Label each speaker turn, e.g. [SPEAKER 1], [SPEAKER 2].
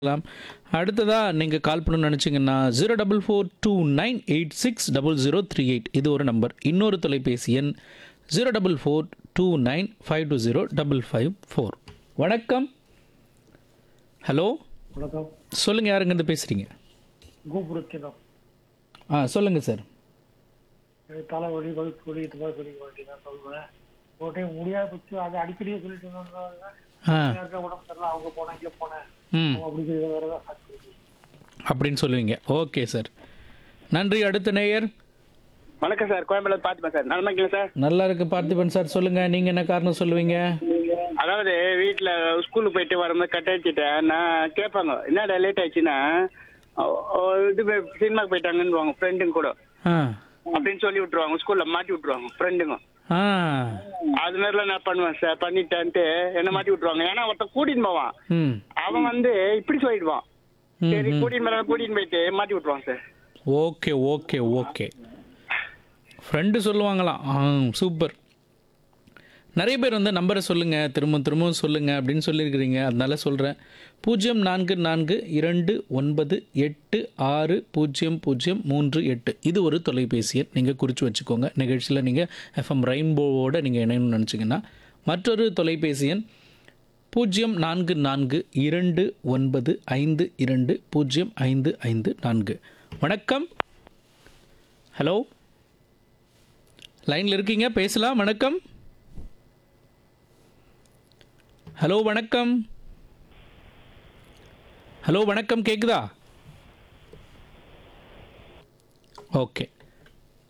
[SPEAKER 1] பேசலாம் அடுத்ததாக நீங்கள் கால் பண்ணணும்னு நினச்சிங்கன்னா zero double four two nine eight six double zero three eight இது ஒரு நம்பர் இன்னொரு தொலைபேசி எண் zero double four two nine five two zero double five four வணக்கம் ஹலோ
[SPEAKER 2] வணக்கம்
[SPEAKER 1] சொல்லுங்கள் யாருங்கேருந்து பேசுகிறீங்க
[SPEAKER 2] கோபுரத்தினம்
[SPEAKER 1] ஆ சொல்லுங்கள் சார்
[SPEAKER 2] எனக்கு தலைவலி வகுப்பு வலி இது மாதிரி சொல்லி வேண்டியதான் சொல்லுவேன் ஒரு டைம் முடியாத போச்சு அது அடிக்கடியே சொல்லிட்டு இருந்தாங்க
[SPEAKER 1] ஆ
[SPEAKER 2] இருக்க உடம்பு சரியில்லை அவங்க போனேன் இங்கே போனேன்
[SPEAKER 1] ம்
[SPEAKER 2] அவங்க அப்படி சொல்லி வேற ஏதாவது சாட்சி சொல்லி.
[SPEAKER 1] அப்படின்னு சொல்லுவீங்க ஓகே சார் நன்றி அடுத்த நேயர்
[SPEAKER 3] வணக்கம் சார் கோயம்பேடு பார்த்துப்பேன் சார் நல்லா இருக்கீங்களா சார்
[SPEAKER 1] நல்லா இருக்கு பார்த்திபன் சார் சொல்லுங்கள் நீங்கள் என்ன காரணம் சொல்லுவீங்க
[SPEAKER 3] அதாவது வீட்டில் ஸ்கூலுக்கு போயிட்டு வரும்போது கட் அடிச்சுட்டேன் நான் கேட்பாங்க என்னடா லேட் ஆயிடுச்சுன்னா ஓ- ஓ, இது போய் சினிமாக்கு போயிட்டாங்கன்னு ஃப்ரெண்டுங்க கூட
[SPEAKER 1] ஆ
[SPEAKER 3] அப்படின்னு சொல்லி விட்டுருவாங்க ஸ்கூலில் மாட்டி விட்டுருவாங்க ஃப்ரெண்டுங்க
[SPEAKER 1] ஆ
[SPEAKER 3] அது மாதிரிலாம் நான் பண்ணுவேன் சார் பண்ணிட்டேன்ட்டு என்ன மாட்டி விட்டுருவாங்க ஏன்னா ஒருத்தன் கூட்டின்னு போவான்
[SPEAKER 1] ம்
[SPEAKER 3] அவன் வந்து இப்படி சொல்லிடுவான்
[SPEAKER 1] ம்,
[SPEAKER 3] சரி கூட்டின்னு போய் கூட்டின்னு போயிட்டு மாட்டி விட்டுருவான் sir
[SPEAKER 1] okay okay okay friend சொல்லுவாங்களாம் ஆ சூப்பர் நிறைய பேர் வந்து நம்பரை சொல்லுங்கள் திரும்ப திரும்பவும் சொல்லுங்கள் அப்படின்னு சொல்லியிருக்கிறீங்க அதனால சொல்கிறேன் பூஜ்ஜியம் நான்கு நான்கு இரண்டு ஒன்பது எட்டு ஆறு பூஜ்ஜியம் பூஜ்ஜியம் மூன்று எட்டு இது ஒரு தொலைபேசி எண் நீங்கள் குறித்து வச்சுக்கோங்க நிகழ்ச்சியில் நீங்கள் எஃப்எம் ரெயின்போவோட நீங்கள் இணையணும்னு நினச்சிங்கன்னா மற்றொரு தொலைபேசி எண் பூஜ்ஜியம் நான்கு நான்கு இரண்டு ஒன்பது ஐந்து இரண்டு பூஜ்ஜியம் ஐந்து ஐந்து நான்கு வணக்கம் ஹலோ லைனில் இருக்கீங்க பேசலாம் வணக்கம் ஹலோ வணக்கம் ஹலோ வணக்கம் கேக்குதா ஓகே